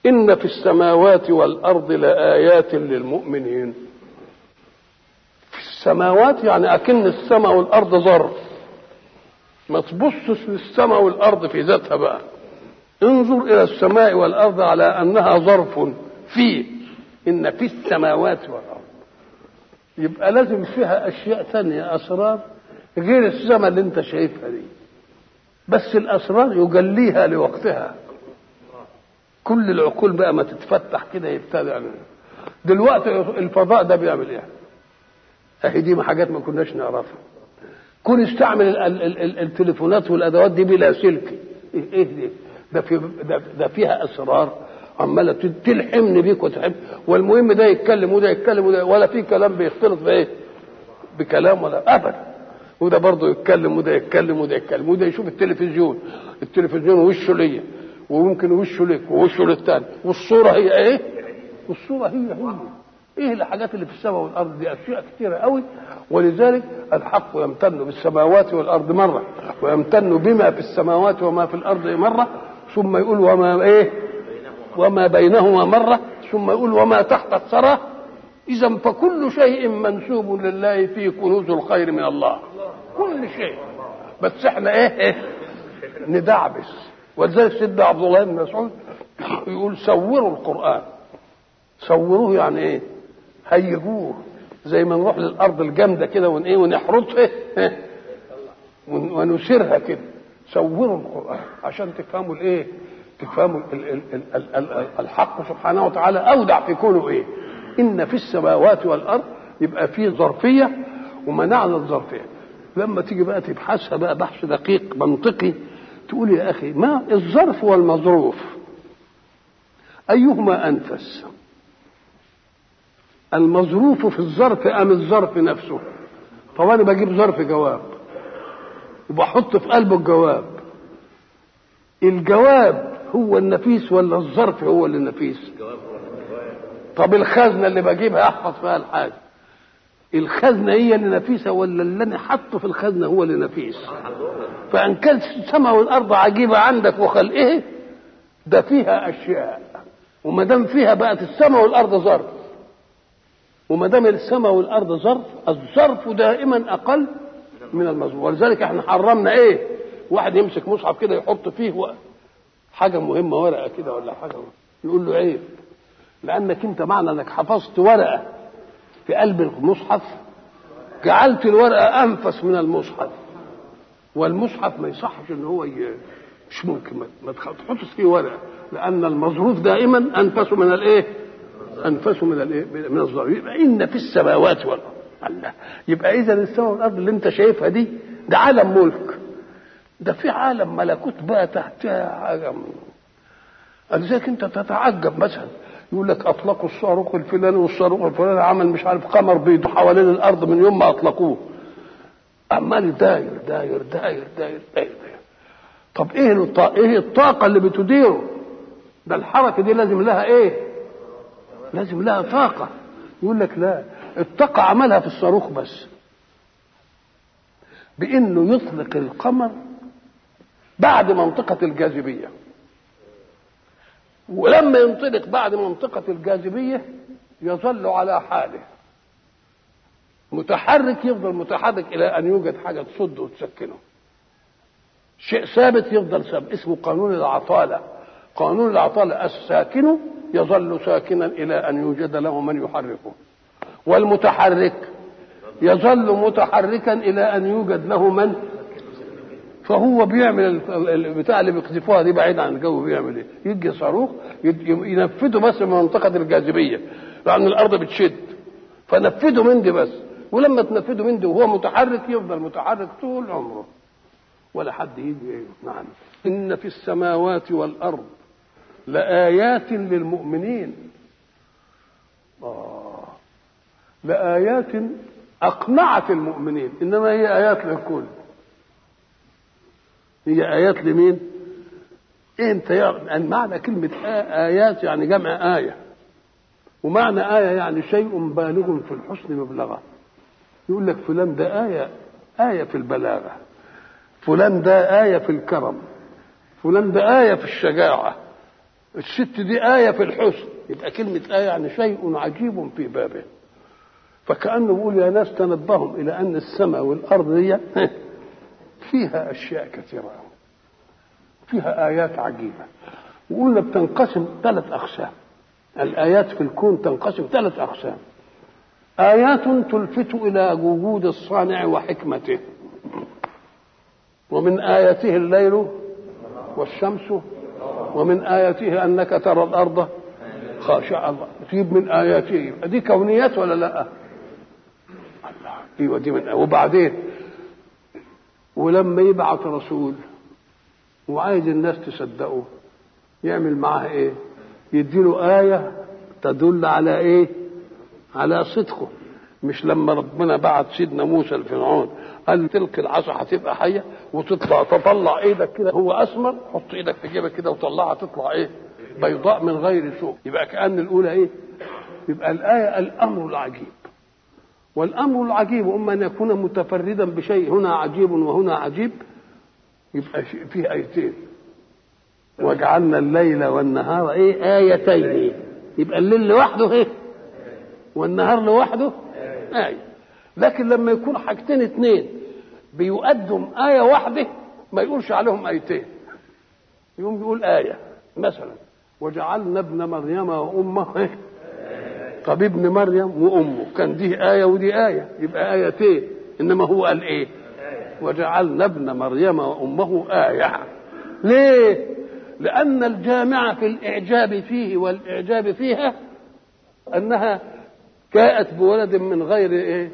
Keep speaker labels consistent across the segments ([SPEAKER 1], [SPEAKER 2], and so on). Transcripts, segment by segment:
[SPEAKER 1] إن في السماوات والأرض لآيات للمؤمنين في السماوات يعني أكن السماء والأرض ظرف ما تبصش للسماء والأرض في ذاتها بقى انظر إلى السماء والأرض على أنها ظرف في إن في السماوات والأرض يبقى لازم فيها أشياء ثانية أسرار غير السماء اللي أنت شايفها دي بس الأسرار يجليها لوقتها كل العقول بقى ما تتفتح كده يبتدى يعني دلوقتي الفضاء ده بيعمل ايه؟ اهي دي حاجات ما كناش نعرفها كون يستعمل ال ال ال ال التليفونات والادوات دي بلا سلك ايه دي؟ ده في ده, ده فيها اسرار عماله تلحمني بيك وتلحم والمهم ده يتكلم وده يتكلم وده ولا في كلام بيختلط بايه؟ بكلام ولا ابدا وده برضه يتكلم وده يتكلم وده يتكلم وده يشوف التلفزيون التلفزيون وشه ليا وممكن وشه لك ووشه للتاني والصوره هي ايه؟ والصوره هي هي ايه الحاجات اللي في السماء والارض دي اشياء كثيره قوي ولذلك الحق يمتن بالسماوات والارض مره ويمتن بما في السماوات وما في الارض مره ثم يقول وما ايه؟ وما بينهما مره ثم يقول وما تحت الثرى اذا فكل شيء منسوب لله في كنوز الخير من الله كل شيء بس احنا ايه, إيه؟ ندعبس ولذلك سيدنا عبد الله بن مسعود يقول صوروا القرآن صوروه يعني ايه هيجوه زي ما نروح للأرض الجامدة كده ون ايه ونحرطها إيه؟ ونسيرها كده صوروا القرآن عشان تفهموا الايه تفهموا ال ال ال ال ال الحق سبحانه وتعالى أودع في كونه ايه إن في السماوات والأرض يبقى فيه ظرفية ومنعنا الظرفية لما تيجي بقى تبحثها بقى بحث دقيق منطقي تقول يا اخي ما الظرف والمظروف ايهما انفس المظروف في الظرف ام الظرف نفسه طب انا بجيب ظرف جواب وبحط في قلبه الجواب الجواب هو النفيس ولا الظرف هو اللي النفيس طب الخزنه اللي بجيبها احفظ فيها الحاجه الخزنه هي اللي نفيسه ولا اللي انا حاطه في الخزنه هو اللي نفيس فان كانت السماء والارض عجيبه عندك وخلقه ده فيها اشياء وما دام فيها بقت السماء والارض ظرف وما دام السماء والارض ظرف الظرف دائما اقل من المظروف ولذلك احنا حرمنا ايه واحد يمسك مصحف كده يحط فيه حاجه مهمه ورقه كده ولا حاجه يقول له عيب لانك انت معنى انك حفظت ورقه في قلب المصحف جعلت الورقه انفس من المصحف والمصحف ما يصحش ان هو ي... مش ممكن ما تحطش فيه ورقه لان المظروف دائما انفس من الايه؟ انفس من الايه؟ من الظرف يبقى ان في السماوات والارض الله يبقى اذا السماء والارض اللي انت شايفها دي ده عالم ملك ده في عالم ملكوت بقى تحتها حاجه لذلك انت تتعجب مثلا يقول لك اطلقوا الصاروخ الفلاني والصاروخ الفلاني عمل مش عارف قمر بيض حوالين الارض من يوم ما اطلقوه عمال داير داير داير داير داير, داير. طب ايه الطاقة ايه الطاقة اللي بتديره؟ ده الحركة دي لازم لها ايه؟ لازم لها طاقة يقول لك لا الطاقة عملها في الصاروخ بس بانه يطلق القمر بعد منطقة الجاذبية ولما ينطلق بعد منطقة الجاذبية يظل على حاله متحرك يفضل متحرك إلى أن يوجد حاجة تصده وتسكنه شيء ثابت يفضل ثابت اسمه قانون العطالة قانون العطالة الساكن يظل ساكنا إلى أن يوجد له من يحركه والمتحرك يظل متحركا إلى أن يوجد له من فهو بيعمل البتاع اللي بيقذفوها دي بعيد عن الجو بيعمل ايه؟ يجي صاروخ ينفذه بس من منطقه الجاذبيه لان الارض بتشد فنفذه من دي بس ولما تنفذه من دي وهو متحرك يفضل متحرك طول عمره ولا حد يجي ايه نعم ان في السماوات والارض لآيات للمؤمنين آه لآيات أقنعت المؤمنين إنما هي آيات للكل هي آيات لمين؟ أنت يعني معنى كلمة آيات يعني جمع آية ومعنى آية يعني شيء بالغ في الحسن مبلغا يقول لك فلان ده آية آية في البلاغة فلان ده آية في الكرم فلان ده آية في الشجاعة الست دي آية في الحسن يبقى كلمة آية يعني شيء عجيب في بابه فكأنه بيقول يا ناس تنبهوا إلى أن السماء والأرض دي فيها أشياء كثيرة فيها آيات عجيبة وقلنا بتنقسم ثلاث أقسام الآيات في الكون تنقسم ثلاث أقسام آيات تلفت إلى وجود الصانع وحكمته ومن آياته الليل والشمس ومن آياته أنك ترى الأرض خاشعة الله تجيب من آياته دي كونيات ولا لا؟ الله ايوه دي من وبعدين ولما يبعث رسول وعايز الناس تصدقه يعمل معاه ايه؟ يديله آية تدل على ايه؟ على صدقه مش لما ربنا بعت سيدنا موسى لفرعون قال تلك العصا هتبقى حيه وتطلع تطلع ايدك كده هو اسمر حط ايدك في جيبك كده وطلعها تطلع ايه بيضاء من غير سوء يبقى كان الاولى ايه يبقى الايه الامر العجيب والامر العجيب اما ان يكون متفردا بشيء هنا عجيب وهنا عجيب يبقى فيه ايتين وجعلنا الليل والنهار ايه ايتين يبقى الليل لوحده ايه والنهار لوحده آية لكن لما يكون حاجتين اتنين بيقدم آية واحدة ما يقولش عليهم آيتين يقوم يقول آية مثلا وجعلنا ابن مريم وأمه إيه؟ طب ابن مريم وأمه كان دي آية ودي آية يبقى آيتين إنما هو قال إيه وجعلنا ابن مريم وأمه آية ليه لأن الجامع في الإعجاب فيه والإعجاب فيها أنها جاءت بولد من غير ايه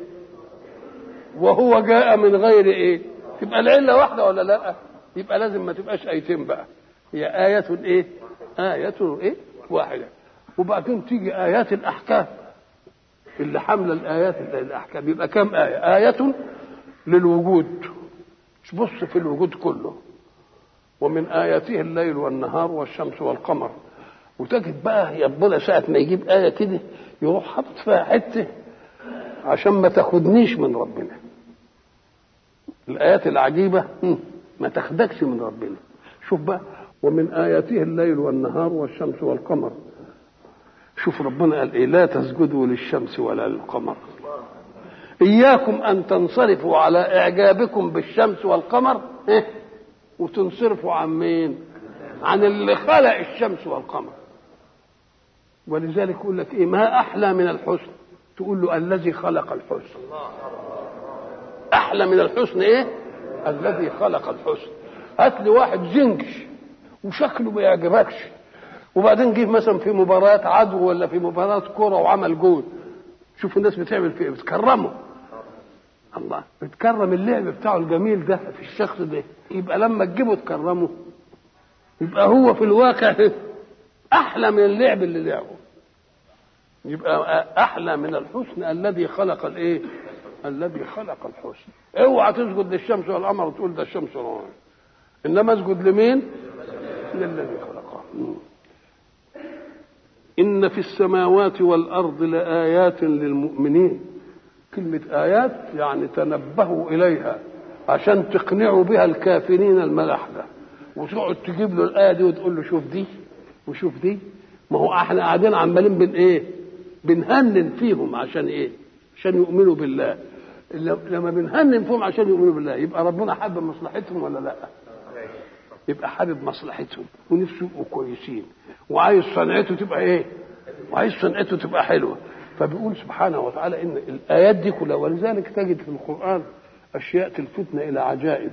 [SPEAKER 1] وهو جاء من غير ايه تبقى العله واحده ولا لا يبقى لازم ما تبقاش ايتين بقى هي آية ايه آية ايه واحدة وبعدين تيجي آيات الأحكام اللي حاملة الآيات الأحكام يبقى كم آية آية للوجود مش بص في الوجود كله ومن آياته الليل والنهار والشمس والقمر وتجد بقى ربنا ساعة ما يجيب آية كده يروح حاطط فيها حته عشان ما تاخدنيش من ربنا الايات العجيبه ما تاخدكش من ربنا شوف بقى ومن اياته الليل والنهار والشمس والقمر شوف ربنا قال ايه لا تسجدوا للشمس ولا للقمر اياكم ان تنصرفوا على اعجابكم بالشمس والقمر إيه؟ وتنصرفوا عن مين عن اللي خلق الشمس والقمر ولذلك يقول لك ايه ما احلى من الحسن تقول له الذي خلق الحسن احلى من الحسن ايه الذي خلق الحسن هات لي واحد زنجش وشكله ما يعجبكش وبعدين جه مثلا في مباراة عدو ولا في مباراة كرة وعمل جول شوف الناس بتعمل في ايه بتكرمه الله بتكرم اللعب بتاعه الجميل ده في الشخص ده يبقى لما تجيبه تكرمه يبقى هو في الواقع احلى من اللعب اللي لعبه يبقى احلى من الحسن الذي خلق الايه الذي خلق الحسن اوعى تسجد للشمس والقمر وتقول ده الشمس والقمر انما اسجد لمين للذي خلقه ان في السماوات والارض لايات للمؤمنين كلمه ايات يعني تنبهوا اليها عشان تقنعوا بها الكافرين الملاحده وتقعد تجيب له الايه دي وتقول له شوف دي وشوف دي ما هو احنا قاعدين عمالين بن ايه بنهنن فيهم عشان ايه عشان يؤمنوا بالله لما بنهنن فيهم عشان يؤمنوا بالله يبقى ربنا حابب مصلحتهم ولا لا يبقى حابب مصلحتهم ونفسه يبقوا كويسين وعايز صنعته تبقى ايه وعايز صنعته تبقى حلوه فبيقول سبحانه وتعالى ان الايات دي كلها ولذلك تجد في القران اشياء تلفتنا الى عجائب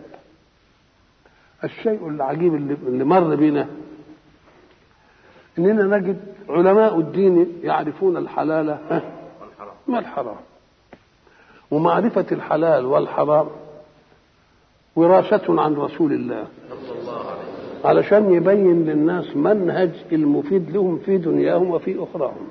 [SPEAKER 1] الشيء العجيب اللي, اللي مر بنا اننا نجد علماء الدين يعرفون الحلال ما الحرام ومعرفة الحلال والحرام وراثة عن رسول الله علشان يبين للناس منهج المفيد لهم في دنياهم وفي أخراهم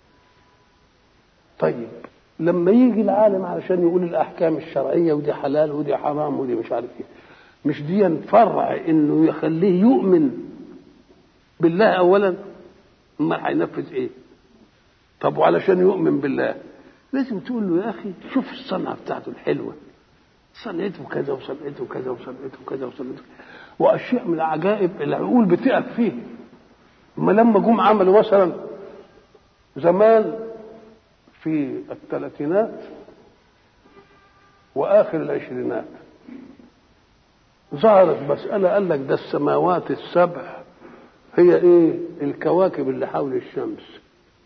[SPEAKER 1] طيب لما يجي العالم علشان يقول الأحكام الشرعية ودي حلال ودي حرام ودي مش عارف ايه مش دي فرع انه يخليه يؤمن بالله اولا امال هينفذ ايه طب وعلشان يؤمن بالله لازم تقول له يا اخي شوف الصنعه بتاعته الحلوه صنعته كذا وصنعته كذا وصنعته كذا وصنعته واشياء من العجائب العقول بتقف فيه اما لما جم عملوا مثلا زمان في الثلاثينات واخر العشرينات ظهرت مسألة قال لك ده السماوات السبع هي ايه الكواكب اللي حول الشمس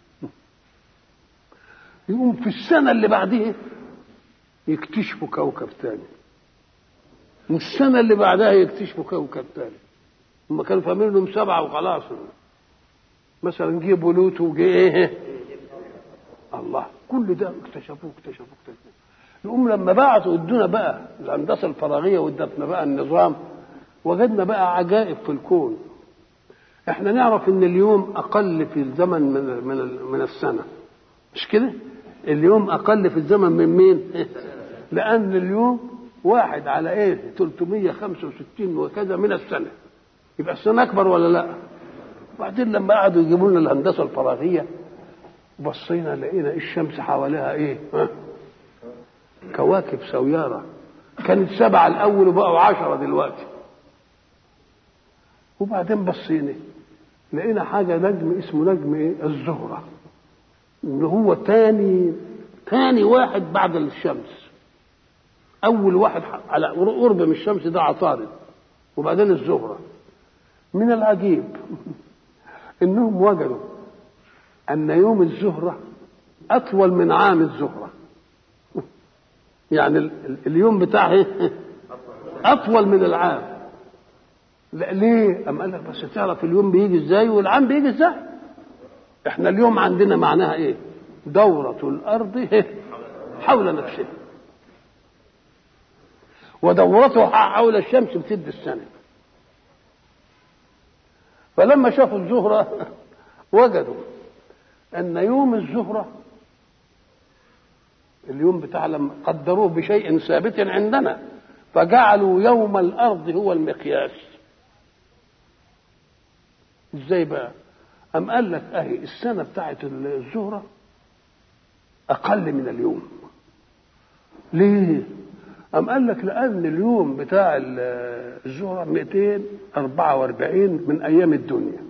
[SPEAKER 1] يقوم في السنة اللي بعدها يكتشفوا كوكب تاني والسنة اللي بعدها يكتشفوا كوكب تاني هم كانوا فاهمين انهم سبعة وخلاص مثلا جه بلوتو وجه ايه الله كل ده اكتشفوه اكتشفوه اكتشفوه يقوم لما بعتوا ادونا بقى الهندسه الفراغيه وادتنا بقى النظام وجدنا بقى عجائب في الكون احنا نعرف ان اليوم اقل في الزمن من من من السنه مش كده اليوم اقل في الزمن من مين لان اليوم واحد على ايه 365 وكذا من السنه يبقى السنه اكبر ولا لا وبعدين لما قعدوا يجيبوا لنا الهندسه الفراغيه بصينا لقينا الشمس حواليها ايه ها؟ كواكب سيارة كانت سبعة الأول وبقوا عشرة دلوقتي وبعدين بصينا لقينا حاجة نجم اسمه نجم ايه الزهرة اللي هو تاني تاني واحد بعد الشمس أول واحد على قرب من الشمس ده عطارد وبعدين الزهرة من العجيب انهم وجدوا ان يوم الزهرة اطول من عام الزهره يعني اليوم بتاعه اطول من العام لا ليه أم قال لك بس تعرف اليوم بيجي ازاي والعام بيجي ازاي احنا اليوم عندنا معناها ايه دورة الارض حول نفسها ودورتها حول الشمس بتد السنة فلما شافوا الزهرة وجدوا ان يوم الزهره اليوم بتاع لما قدروه بشيء ثابت عندنا فجعلوا يوم الارض هو المقياس ازاي بقى ام قال لك اهي السنه بتاعت الزهره اقل من اليوم ليه ام قال لك لان اليوم بتاع الزهره 244 من ايام الدنيا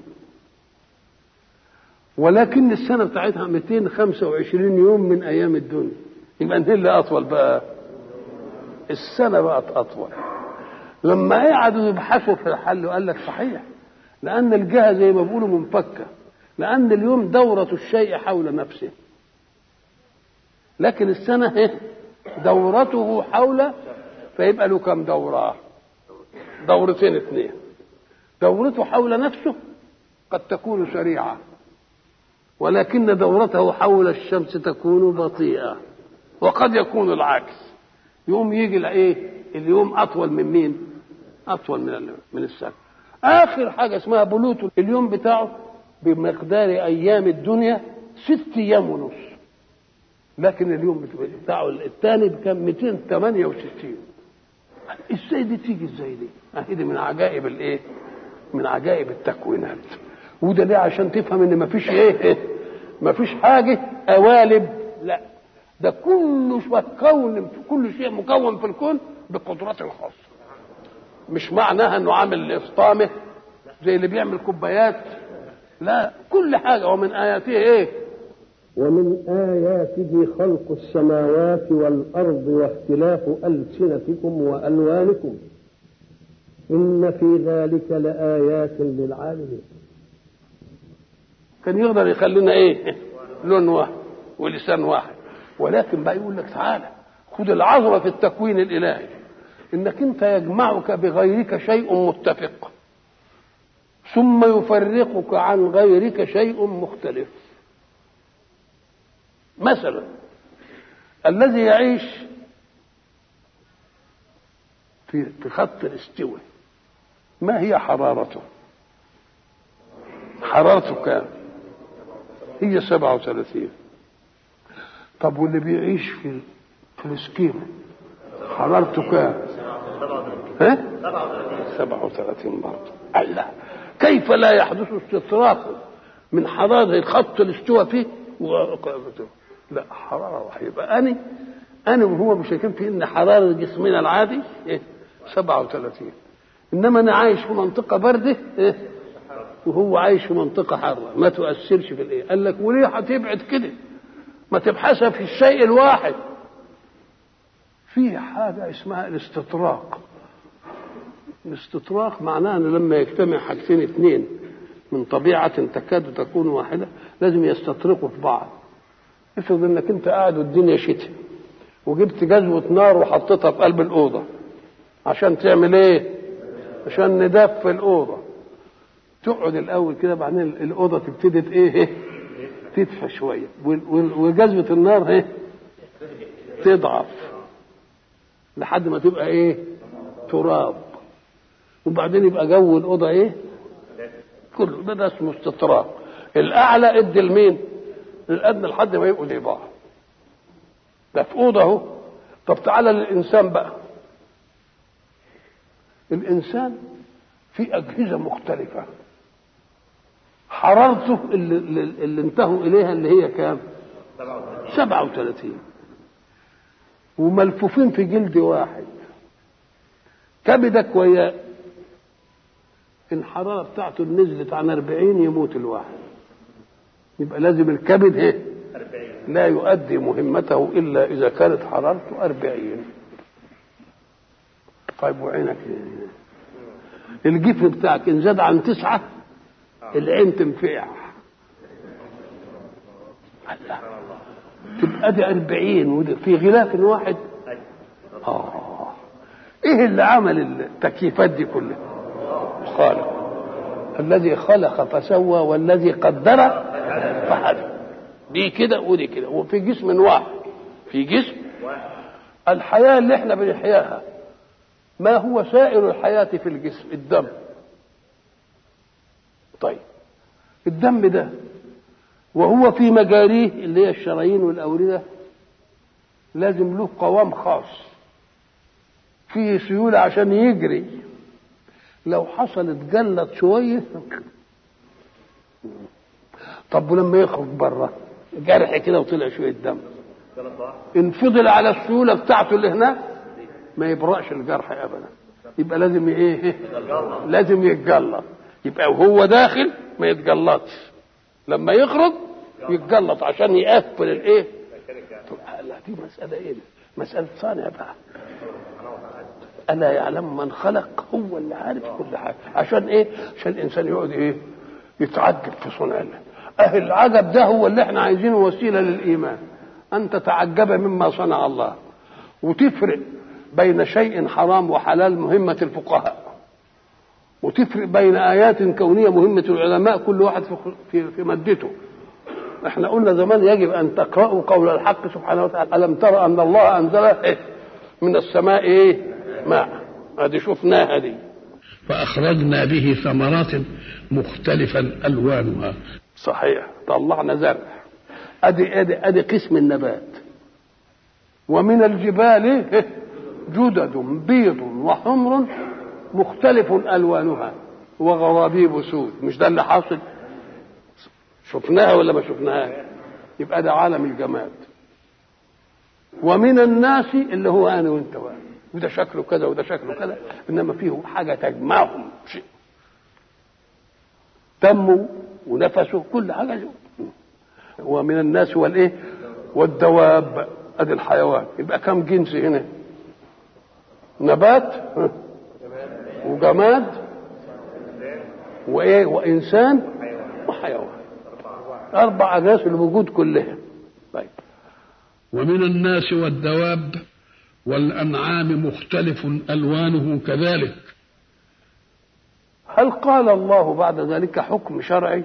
[SPEAKER 1] ولكن السنه بتاعتها 225 يوم من ايام الدنيا يبقى انهي اللي اطول بقى السنه بقت اطول لما قعدوا يبحثوا في الحل وقال لك صحيح لان الجهه زي ما بيقولوا منفكه لان اليوم دوره الشيء حول نفسه لكن السنه ايه دورته حول فيبقى له كم دوره دورتين اثنين دورته حول نفسه قد تكون سريعه ولكن دورته حول الشمس تكون بطيئه وقد يكون العكس يوم يجي الايه اليوم اطول من مين اطول من من السنه اخر حاجه اسمها بلوتو اليوم بتاعه بمقدار ايام الدنيا ست ايام ونص لكن اليوم بتاعه الثاني كان 268 ازاي دي تيجي ازاي دي اهي دي من عجائب الايه من عجائب التكوينات وده ليه عشان تفهم ان مفيش ايه مفيش حاجه قوالب لا ده كل كون كل شيء مكون في الكون بقدرات خاصه مش معناها انه عامل اسطامه زي اللي بيعمل كوبايات لا كل حاجه ومن اياته ايه
[SPEAKER 2] ومن آياته خلق السماوات والأرض واختلاف ألسنتكم وألوانكم إن في ذلك لآيات للعالمين
[SPEAKER 1] كان يقدر يخلينا ايه لون واحد ولسان واحد ولكن بقى يقول لك تعالى خد العظمه في التكوين الالهي انك انت يجمعك بغيرك شيء متفق ثم يفرقك عن غيرك شيء مختلف مثلا الذي يعيش في في خط الاستواء ما هي حرارته حرارته كام هي سبعة وثلاثين طب واللي بيعيش في في السكيمة حرارته كام ها سبعة وثلاثين برضه الله كيف لا يحدث استطراق من حرارة خط الاستواء فيه وقامته لا حرارة واحدة يبقى أنا أنا وهو مش في إن حرارة جسمنا العادي إيه 37 إنما أنا عايش في منطقة باردة إيه وهو عايش في منطقة حارة ما تؤثرش في الايه قال لك وليه هتبعد كده ما تبحثها في الشيء الواحد في حاجة اسمها الاستطراق الاستطراق معناه ان لما يجتمع حاجتين اثنين من طبيعة تكاد تكون واحدة لازم يستطرقوا في بعض افرض انك انت قاعد والدنيا شتاء وجبت جزوة نار وحطيتها في قلب الأوضة عشان تعمل ايه؟ عشان ندفي الأوضة تقعد الأول كده بعدين الأوضة تبتدي ايه؟ تدفى شوية وجزوة النار ايه؟ تضعف لحد ما تبقى ايه؟ تراب وبعدين يبقى جو الأوضة ايه؟ كله ده, ده اسمه استطراق الأعلى ادي لمين؟ للأدنى لحد ما يبقوا زي بعض ده في أوضة أهو طب تعالى للإنسان بقى الإنسان في أجهزة مختلفة حرارته اللي, اللي انتهوا إليها اللي هي كام؟ 37 وملفوفين في جلد واحد كبدك ويا الحرارة بتاعته نزلت عن 40 يموت الواحد يبقى لازم الكبد ايه؟ لا يؤدي مهمته إلا إذا كانت حرارته أربعين طيب وعينك الجفن بتاعك إن زاد عن تسعة العين تنفع الله تبقى دي أربعين ودي في غلاف واحد آه إيه اللي عمل التكييفات دي كلها خالق الذي خلق فسوى والذي قدر فهدى دي كده ودي كده وفي جسم واحد في جسم الحياة اللي احنا بنحياها ما هو سائر الحياة في الجسم الدم طيب الدم ده وهو في مجاريه اللي هي الشرايين والأوردة لازم له قوام خاص فيه سيولة عشان يجري لو حصلت جلت شوية طب ولما يخرج بره جرح كده وطلع شويه دم ان فضل على السيوله بتاعته اللي هناك ما يبرأش الجرح ابدا يبقى لازم ايه لازم يتجلط يبقى وهو داخل ما يتجلطش لما يخرج يتجلط عشان يقفل الايه لا دي مسألة ايه مسألة صانع بقى ألا يعلم من خلق هو اللي عارف كل حاجة عشان ايه عشان الإنسان يقعد ايه يتعجب في صنع الله أهل العجب ده هو اللي احنا عايزينه وسيلة للإيمان أن تتعجب مما صنع الله وتفرق بين شيء حرام وحلال مهمة الفقهاء وتفرق بين آيات كونية مهمة العلماء كل واحد في, في مادته احنا قلنا زمان يجب أن تقرأوا قول الحق سبحانه وتعالى ألم ترى أن الله أنزل إيه من السماء إيه ماء هذه شفناها دي
[SPEAKER 3] فأخرجنا به ثمرات مختلفا ألوانها
[SPEAKER 1] صحيح طلعنا زرع ادي ادي ادي قسم النبات ومن الجبال جدد بيض وحمر مختلف الوانها وغرابيب سود مش ده اللي حاصل شفناها ولا ما شفناها يبقى ده عالم الجماد ومن الناس اللي هو انا وانت وانا وده شكله كذا وده شكله كذا انما فيه حاجه تجمعهم شيء دمه ونفسه كل حاجه ومن الناس والايه والدواب ادي الحيوان يبقى كم جنس هنا نبات وجماد وايه وانسان وحيوان اربع اجناس الوجود كلها طيب
[SPEAKER 3] ومن الناس والدواب والانعام مختلف الوانه كذلك
[SPEAKER 1] هل قال الله بعد ذلك حكم شرعي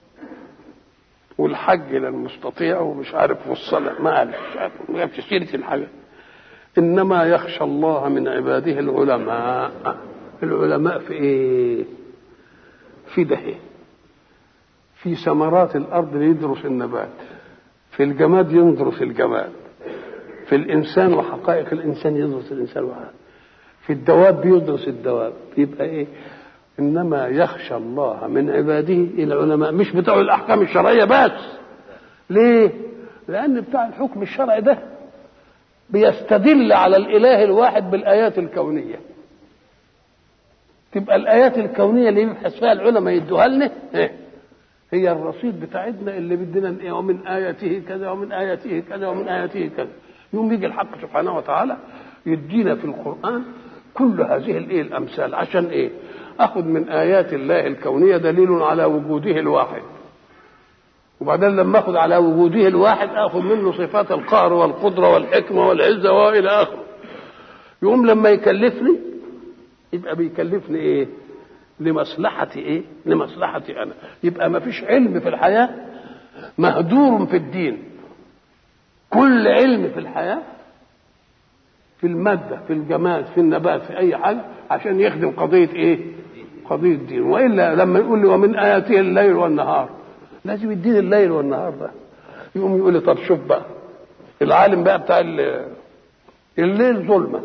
[SPEAKER 1] والحج للمستطيع ومش عارف والصلاة ما قال مش عارف ما جابش سيرة الحاجة إنما يخشى الله من عباده العلماء العلماء في إيه؟ في ده في ثمرات الأرض يدرس النبات في الجماد يندرس الجماد في الإنسان وحقائق الإنسان يدرس الإنسان وحقائق في الدواب يدرس الدواب يبقى إيه انما يخشى الله من عباده العلماء مش بتوع الاحكام الشرعيه بس ليه لان بتاع الحكم الشرعي ده بيستدل على الاله الواحد بالايات الكونيه تبقى الايات الكونيه اللي يبحث فيها العلماء يدوها لنا إيه؟ هي الرصيد بتاعتنا اللي بدنا إيه ومن اياته كذا ومن اياته كذا ومن اياته كذا يوم يجي الحق سبحانه وتعالى يدينا في القران كل هذه الايه الامثال عشان ايه اخذ من ايات الله الكونيه دليل على وجوده الواحد وبعدين لما اخذ على وجوده الواحد اخذ منه صفات القهر والقدره والحكمه والعزه والى اخره يقوم لما يكلفني يبقى بيكلفني ايه لمصلحتي ايه لمصلحتي انا يبقى ما فيش علم في الحياه مهدور في الدين كل علم في الحياه في الماده في الجماد في النبات في اي حاجه عشان يخدم قضيه ايه قضيه الدين والا لما يقول لي ومن اياته الليل والنهار لازم يديني الليل والنهار ده يقوم يقول لي طب شوف بقى العالم بقى بتاع الليل ظلمه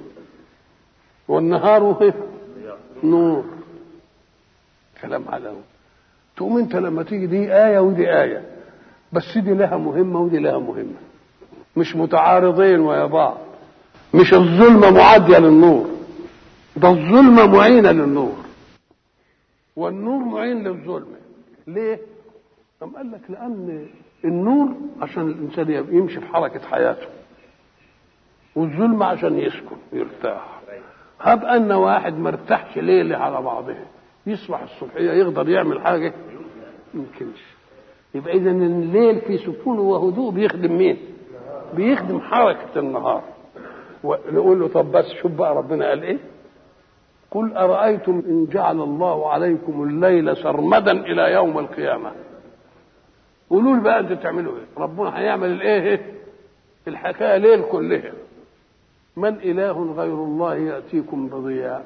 [SPEAKER 1] والنهار نور كلام على تقوم انت لما تيجي دي آية ودي آية بس دي لها مهمة ودي لها مهمة مش متعارضين ويا بعض مش الظلمة معادية للنور ده الظلمة معينة للنور والنور معين للظلمة ليه؟ قام قال لك لأن النور عشان الإنسان يمشي في حركة حياته والظلمة عشان يسكن يرتاح هب ان واحد ما ارتاحش ليله على بعضه يصبح الصبحيه يقدر يعمل حاجه يمكنش يبقى اذا الليل في سكون وهدوء بيخدم مين بيخدم حركه النهار ونقول له طب بس شوف بقى ربنا قال ايه قل ارايتم ان جعل الله عليكم الليل سرمدا الى يوم القيامه قولوا لي بقى انتوا تعملوا ايه ربنا هيعمل الايه الحكايه ليل كلها من إله غير الله يأتيكم بضياء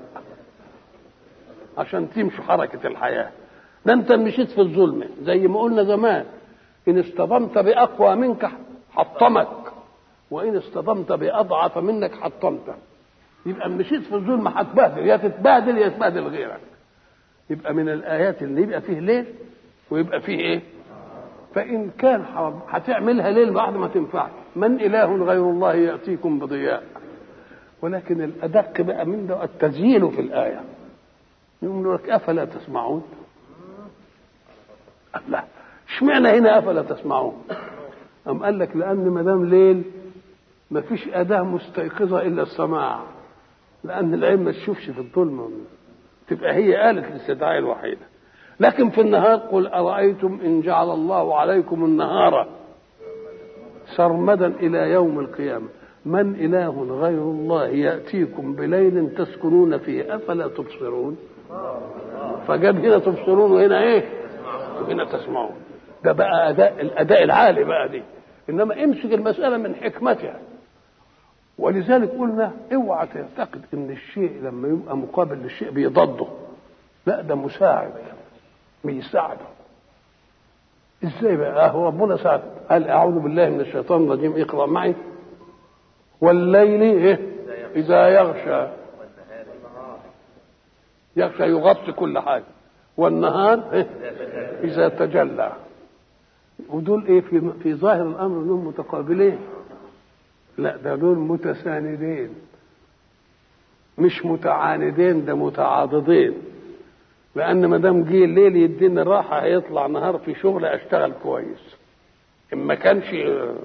[SPEAKER 1] عشان تمشوا حركة الحياة ده أنت مشيت في الظلمة زي ما قلنا زمان إن اصطدمت بأقوى منك حطمك وإن اصطدمت بأضعف منك حطمته يبقى مشيت في الظلمة هتبهدل يا تتبهدل يا تبهدل غيرك يبقى من الآيات اللي يبقى فيه ليل ويبقى فيه إيه؟ فإن كان هتعملها ليل بعد ما تنفعش من إله غير الله يأتيكم بضياء ولكن الأدق بقى من ده التزيين في الآية يقول لك أفلا تسمعون لا اشمعنى هنا أفلا تسمعون أم قال لك لأن ما دام ليل ما فيش أداة مستيقظة إلا السماع لأن العين ما تشوفش في الظلمة تبقى هي آلة الاستدعاء الوحيدة لكن في النهار قل أرأيتم إن جعل الله عليكم النهار سرمدا إلى يوم القيامة من إله غير الله يأتيكم بليل تسكنون فيه أفلا تبصرون فجاب هنا تبصرون وهنا إيه وهنا تسمعون ده بقى أداء الأداء العالي بقى دي إنما امسك المسألة من حكمتها ولذلك قلنا اوعى تعتقد ان الشيء لما يبقى مقابل للشيء بيضده لا ده مساعد بيساعده ازاي بقى هو ربنا ساعد قال اعوذ بالله من الشيطان الرجيم اقرا معي والليل إيه؟ إذا يغشى يغشى يغطي كل حاجة والنهار إيه؟ إذا تجلى ودول إيه في في ظاهر الأمر إنهم متقابلين لا ده دول متساندين مش متعاندين ده متعاضدين لأن ما دام جه الليل يديني راحة هيطلع نهار في شغل أشتغل كويس إن ما كانش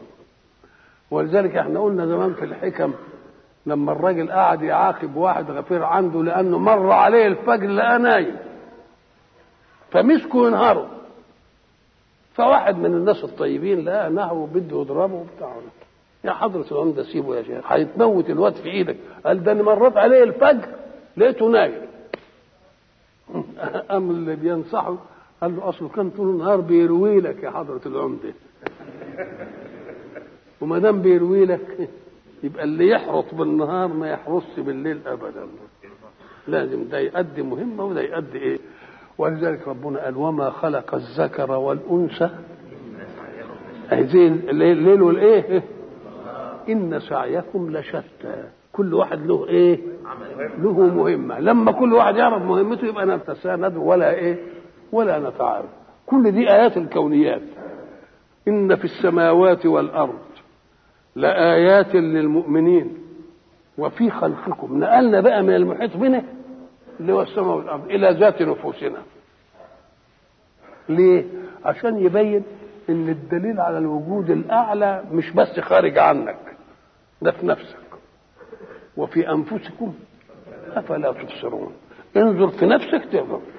[SPEAKER 1] ولذلك احنا قلنا زمان في الحكم لما الراجل قعد يعاقب واحد غفير عنده لانه مر عليه الفجر لقى نايم فمسكوا ينهروا فواحد من الناس الطيبين لقى نهره بده يضربه وبتاع يا حضرة العمدة سيبه يا شيخ هيتموت الواد في ايدك قال ده انا مريت عليه الفجر لقيته نايم قام اللي بينصحه قال له اصله كان طول النهار بيروي لك يا حضرة العمدة وما دام بيروي لك يبقى اللي يحرط بالنهار ما يحرصش بالليل ابدا لازم ده يؤدي مهمه وده يؤدي ايه ولذلك ربنا قال وما خلق الذكر والانثى هذين الليل والايه ان سعيكم لشتى كل واحد له ايه له مهمه لما كل واحد يعرف مهمته يبقى نتساند ولا ايه ولا نتعارض كل دي ايات الكونيات ان في السماوات والارض لآيات للمؤمنين وفي خلقكم نقلنا بقى من المحيط بنا اللي هو السماء والارض الى ذات نفوسنا ليه عشان يبين ان الدليل على الوجود الاعلى مش بس خارج عنك ده في نفسك وفي انفسكم افلا تبصرون انظر في نفسك تقدر